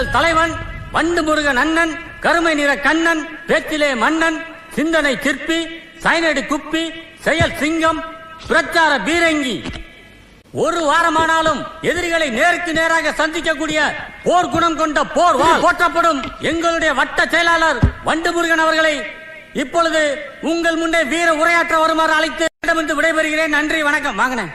எங்கள் தலைவன் வண்டு முருகன் அண்ணன் கருமை நிற கண்ணன் பேச்சிலே மன்னன் சிந்தனை சிற்பி சைனடி குப்பி செயல் சிங்கம் பிரச்சார பீரங்கி ஒரு வாரமானாலும் எதிரிகளை நேருக்கு நேராக சந்திக்கக்கூடிய போர் குணம் கொண்ட போர் வாள் போற்றப்படும் எங்களுடைய வட்ட செயலாளர் வண்டு முருகன் அவர்களை இப்பொழுது உங்கள் முன்னே வீர உரையாற்ற வருமாறு அழைத்து இடமிருந்து விடைபெறுகிறேன் நன்றி வணக்கம் வாங்கினேன்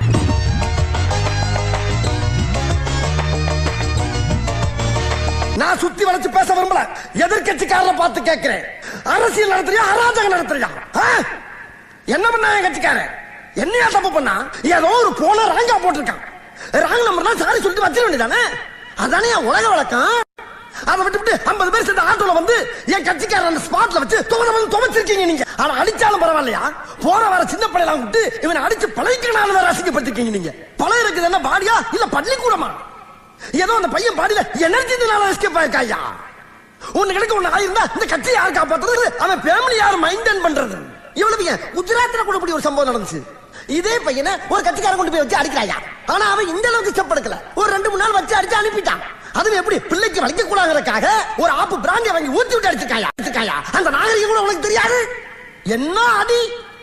நான் சுத்தி வளைச்சு பேச விரும்பல எதிர்கட்சிக்காரரை பார்த்து கேட்கிறேன் அரசியல் நடத்துறியா அராஜகம் நடத்துறியா ஆ? என்ன பண்ணா என் கட்சிக்காரன் என்னையா தப்பு பண்ணா ஏதோ ஒரு போன ராங்கா போட்டிருக்கான் ராங் நம்பர் தான் சாரி சொல்லிட்டு வச்சிட வேண்டியதானே அதானே என் உலக வழக்கம் அதை விட்டு விட்டு ஐம்பது பேர் சேர்ந்த ஆட்டோல வந்து என் கட்சிக்காரன் அந்த ஸ்பாட்ல வச்சு துவன வந்து துவச்சிருக்கீங்க நீங்க ஆனா அடிச்சாலும் பரவாயில்லையா போற வர சின்ன பிள்ளைலாம் விட்டு இவனை அடிச்சு பழகிக்கனால வேற அசிங்கப்பட்டிருக்கீங்க நீங்க பழம் இருக்குது என்ன பாடியா இல்ல பள்ளிக்கூடமா ஏதோ அந்த பையன் பாடியில எனர்ஜி எஸ்கேப் ஆயிருக்காயா ஒண்ணு கிடைக்க ஒண்ணு ஆயிருந்தா இந்த கட்சி யார் காப்பாத்துறது அவன் ஃபேமிலி யார் மெயின்டைன் பண்றது இவ்வளவு ஏன் குஜராத்ல கூட இப்படி ஒரு சம்பவம் நடந்துச்சு இதே பையனை ஒரு கட்சிக்காரன் கொண்டு போய் வச்சு அடிக்கிறாயா ஆனா அவன் இந்த அளவுக்கு ஸ்டெப் ஒரு ரெண்டு மூணு நாள் வச்சு அடிச்சு அனுப்பிட்டான் அதுவும் எப்படி பிள்ளைக்கு வலிக்க கூடாதுக்காக ஒரு ஆப்பு பிராண்டிய வாங்கி ஊத்தி விட்டு அடிச்சிருக்காயா அடிச்சிருக்காயா அந்த நாகரிகம் கூட உனக்கு தெரியாது என்ன அடி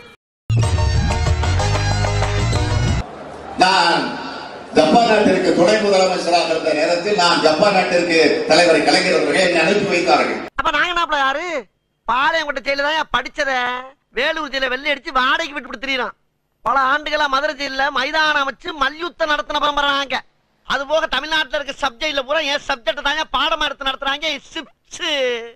நான் ஜப்பான் நாட்டிற்கு துணை முதலமைச்சராக இருந்த நேரத்தில் நான் ஜப்பான் நாட்டிற்கு தலைவரை கலைஞர் அவர்களை என்னை அனுப்பி வைத்தார்கள் அப்ப நாங்க நாப்பல யாரு பாளையங்கோட்டை ஜெயில தான் படிச்சத வேலூர் ஜெயில வெள்ளை அடிச்சு வாடகைக்கு விட்டு திரியறான் பல ஆண்டுகளா மதுரை ஜெயில மைதானம் அமைச்சு மல்யுத்தம் நடத்தின பரம்பரை நாங்க அது போக தமிழ்நாட்டுல இருக்க சப்ஜெக்ட்ல பூரா என் சப்ஜெக்ட் தாங்க பாடமா எடுத்து நடத்துறாங்க சிப்ஸ்